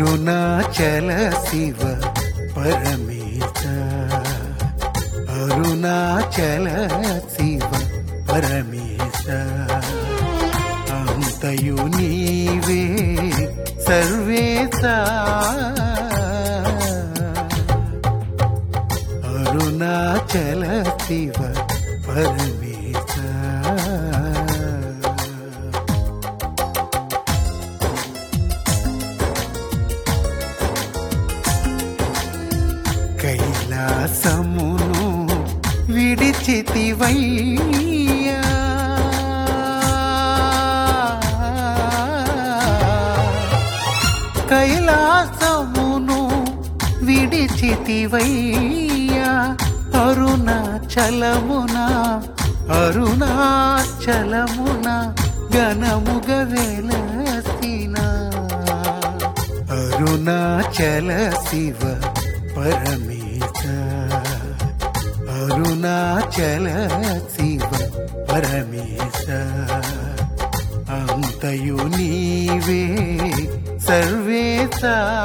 అరుణాచల శివ పరమేశ అరుణాచల శివ పరమేశ అంతయు నీవే సర్వేశ అరుణాచల శివ పరమేశ కైలాసమును విడిచితివయ్యా కైలాసమును విడిచితివయ్యా అరుణాచలమున అరుణాచలమున గణముగ వెలసిన అరుణాచల శివ పరమేశ అరుణాచల శివ పరమేశ అంతయు నీవే సర్వేశ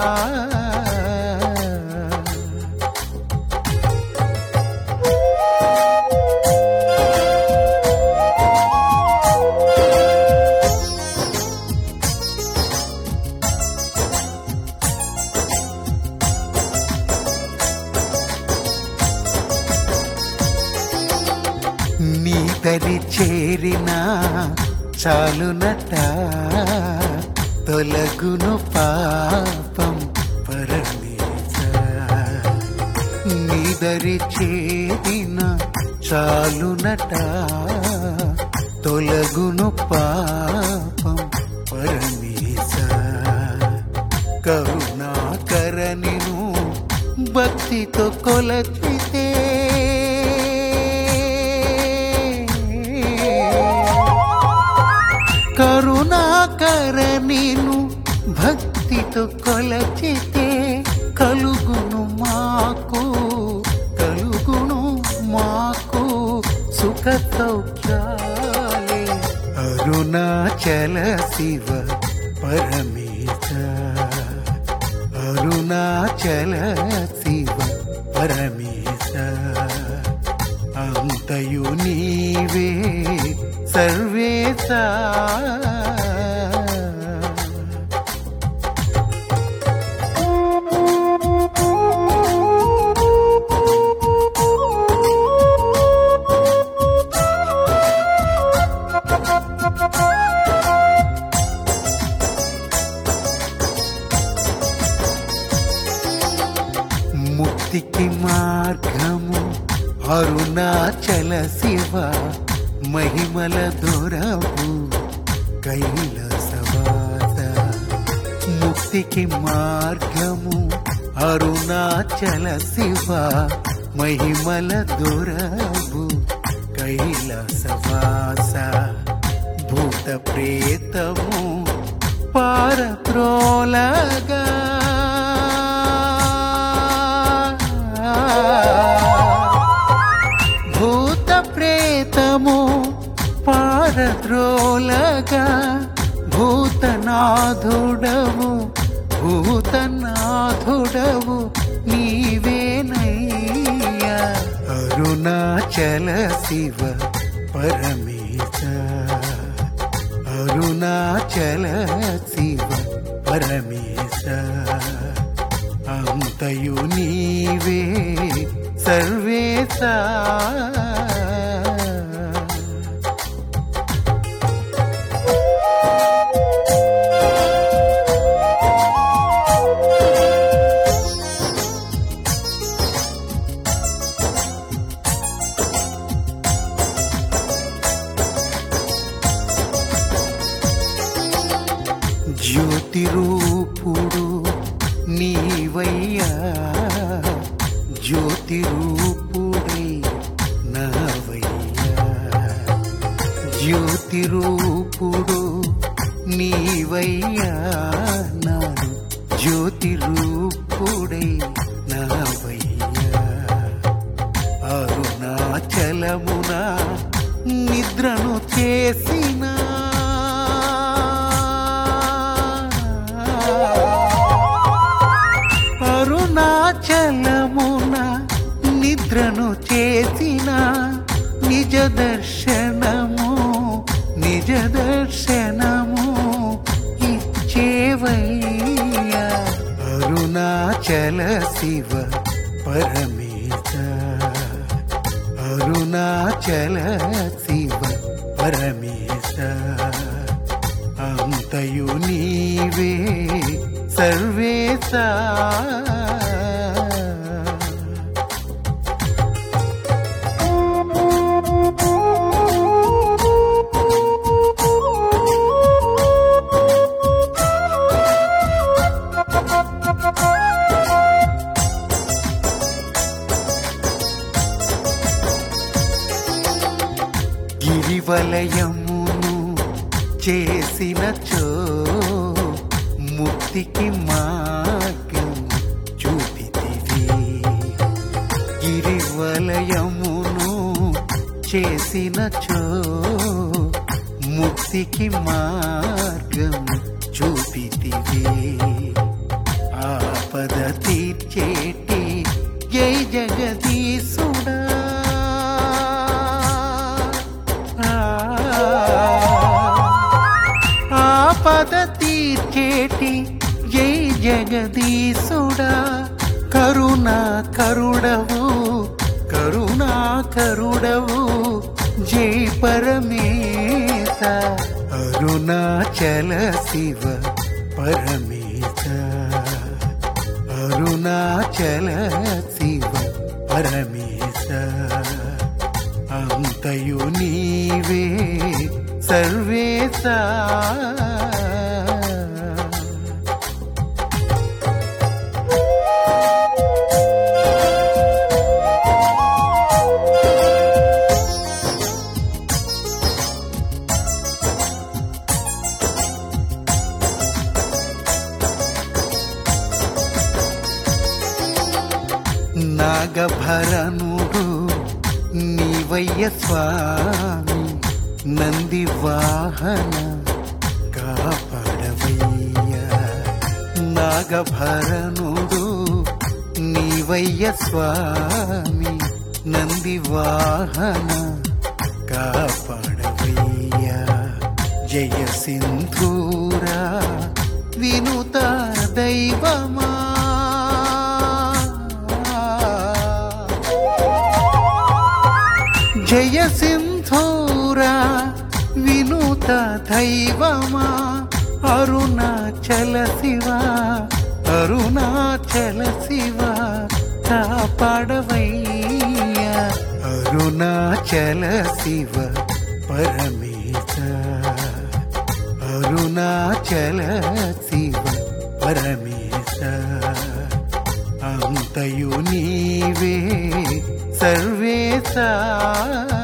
నీ తరి చేరిన చాలునట తొలగును పాపం పరమేశ నీ దరి చేరిన చాలునట తొలగును పాపం పరమేశ కరుణాకరనిను భక్తితో కొలచితే కరుణాకర నేను భక్తితో కొలచితే కలుగును మాకు కలుగును మాకు సుఖ సౌఖ్యాలే అరుణాచల శివ పరమేశ అరుణాచల శివ పరమేశ అంతయు నీవే సర్వేశ ముక్తికి మార్గము అరుణాచల శివ మహిమల దొరవు కైలాసవాస ముక్తికి మార్గము అరుణాచల శివ మహిమల దొరవు కైలాసవాస భూత ప్రేతము పారత్రోలగా భూత ప్రేతము పారద్రోలగా భూతనాథుడవు భూతనాథుడవు నీవేనయ్యా అరుణాచల శివ పరమేశ అరుణాచల శివ పరమేశ అంతయు నీవే సర్వేశ జ్యోతి రూపుడు నీవయ్యా జ్యోతి రూపుడై నావయ్యా జ్యోతి రూపుడు నీవయ్యా నాను జ్యోతి రూపుడై నావయ్యా అరుణాచలమున నిద్రను చేసినా నిద్రను చేసిన నిజ దర్శనము నిజ దర్శనము ఇచ్చేవయ్యా అరుణాచల శివ పరమేశ అరుణాచల శివ పరమేశ అంతయు నీవే సర్వేశా గిరివలయమును చేసినచో ముక్తికి మార్గం చూపితివి గిరివలయమును చేసినచో ముక్తికి మార్గం చూపితివి ఆపద తీర్చేటి జై జగదీశుడా ఆపద తీర్చేటి జై జగదీశుడా కరుణా కరుడవు కరుణా కరుడవు జై పరమేశ అరుణాచల శివ పరమేశ అరుణాచల శివ పరమేశ అంతయు నీవే సర్వేశా నాగభరణుడు నీవయ్య స్వామి నంది వాహన కాపాడవయ్యా నాగభరణుడు నీవయ్య స్వామి నంది వాహన కాపాడవయ్యా జయ సింధూరా వినుత దైవమా జయ సింధూరా వినూత దైవమా అరుణాచల శివ అరుణాచల శివ కాపాడవయ్యా అరుణాచల శివ పరమేశ అరుణాచల శివ పరమేశ అంతయు నీవే సర్వేశా